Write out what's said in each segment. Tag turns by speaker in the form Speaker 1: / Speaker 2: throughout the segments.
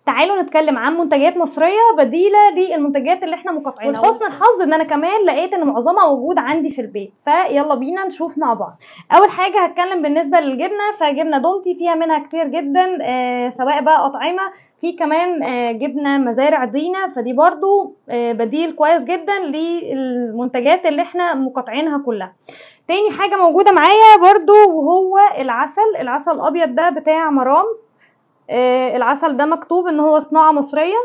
Speaker 1: تعالوا نتكلم عن منتجات مصريه بديله للمنتجات اللي احنا مقاطعينها ولحسن الحظ ان انا كمان لقيت ان معظمها موجود عندي في البيت فيلا بينا نشوف مع بعض اول حاجه هتكلم بالنسبه للجبنه فجبنه دومتي فيها منها كتير جدا آه سواء بقى اطعمه في كمان آه جبنه مزارع زينه فدي برضو آه بديل كويس جدا للمنتجات اللي احنا مقاطعينها كلها تاني حاجه موجوده معايا برضو وهو العسل العسل الابيض ده بتاع مرام آه العسل ده مكتوب ان هو صناعه مصريه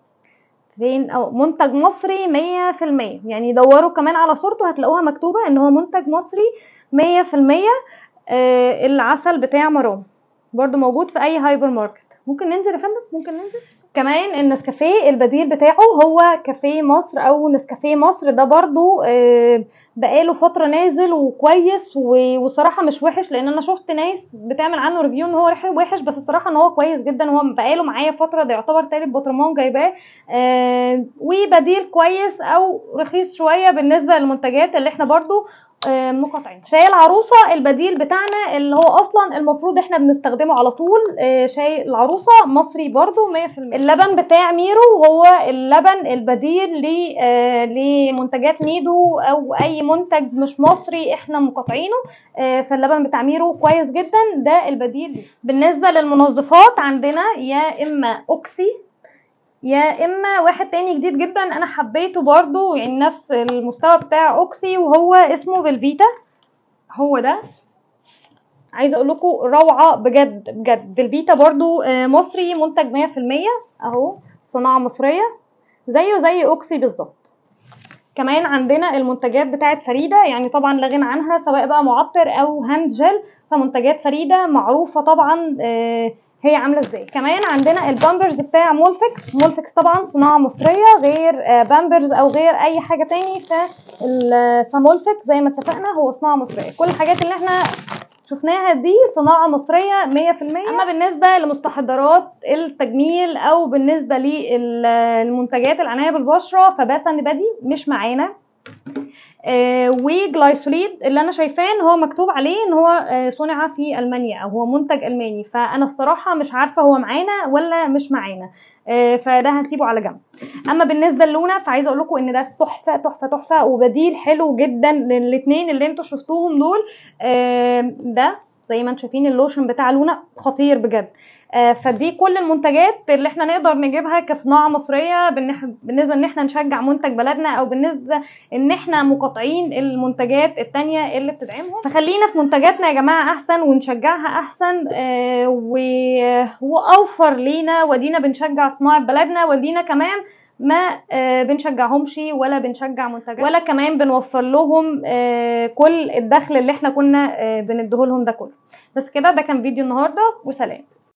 Speaker 1: فين او منتج مصري مية في المية يعني دوروا كمان على صورته هتلاقوها مكتوبه ان هو منتج مصري مية في المية آه العسل بتاع مرام برضو موجود في اي هايبر ماركت ممكن ننزل يا فندم ممكن ننزل كمان النسكافيه البديل بتاعه هو كافيه مصر او نسكافيه مصر ده برضو آه بقاله فتره نازل وكويس وصراحه مش وحش لان انا شفت ناس بتعمل عنه ريفيو ان هو وحش بس الصراحه ان هو كويس جدا هو بقاله معايا فتره ده يعتبر تالت بطرمان جايباه آه وبديل كويس او رخيص شويه بالنسبه للمنتجات اللي احنا برضو آه مقاطعين شاي العروسه البديل بتاعنا اللي هو اصلا المفروض احنا بنستخدمه على طول آه شاي العروسه مصري برضو 100% اللبن بتاع ميرو هو اللبن البديل آه لمنتجات ميدو او اي منتج مش مصري احنا مقاطعينه فاللبن بتاع ميرو كويس جدا ده البديل ليه. بالنسبه للمنظفات عندنا يا اما اوكسي يا اما واحد تاني جديد جدا انا حبيته برضو يعني نفس المستوى بتاع اوكسي وهو اسمه فيلفيتا هو ده عايزه اقول لكم روعه بجد بجد فيلفيتا برضو مصري منتج 100% اهو صناعه مصريه زيه زي اوكسي بالظبط كمان عندنا المنتجات بتاعت فريدة يعني طبعا لا غنى عنها سواء بقى معطر او هاند جل فمنتجات فريدة معروفة طبعا آه هي عامله ازاي كمان عندنا البامبرز بتاع مولفكس مولفكس طبعا صناعه مصريه غير بامبرز او غير اي حاجه تاني فمولفكس زي ما اتفقنا هو صناعه مصريه كل الحاجات اللي احنا شفناها دي صناعة مصرية 100% أما بالنسبة لمستحضرات التجميل أو بالنسبة للمنتجات العناية بالبشرة فباسن بادي مش معانا آه وجلايسوليد اللي انا شايفاه ان هو مكتوب عليه ان هو آه صنع في المانيا او هو منتج الماني فانا الصراحه مش عارفه هو معانا ولا مش معانا آه فده هسيبه على جنب اما بالنسبه للونه فعايزه اقول لكم ان ده تحفه تحفه تحفه وبديل حلو جدا للاثنين اللي انتوا شفتوهم دول ده زي ما انتم شايفين اللوشن بتاع لونا خطير بجد آه فدي كل المنتجات اللي احنا نقدر نجيبها كصناعه مصريه بالنسبه ان احنا نشجع منتج بلدنا او بالنسبه ان احنا مقاطعين المنتجات التانية اللي بتدعمهم فخلينا في منتجاتنا يا جماعه احسن ونشجعها احسن آه واوفر لينا ودينا بنشجع صناعه بلدنا ودينا كمان ما آه بنشجعهمش ولا بنشجع منتجات ولا كمان بنوفر لهم آه كل الدخل اللي احنا كنا آه بنديهولهم ده كله بس كده ده كان فيديو النهارده وسلام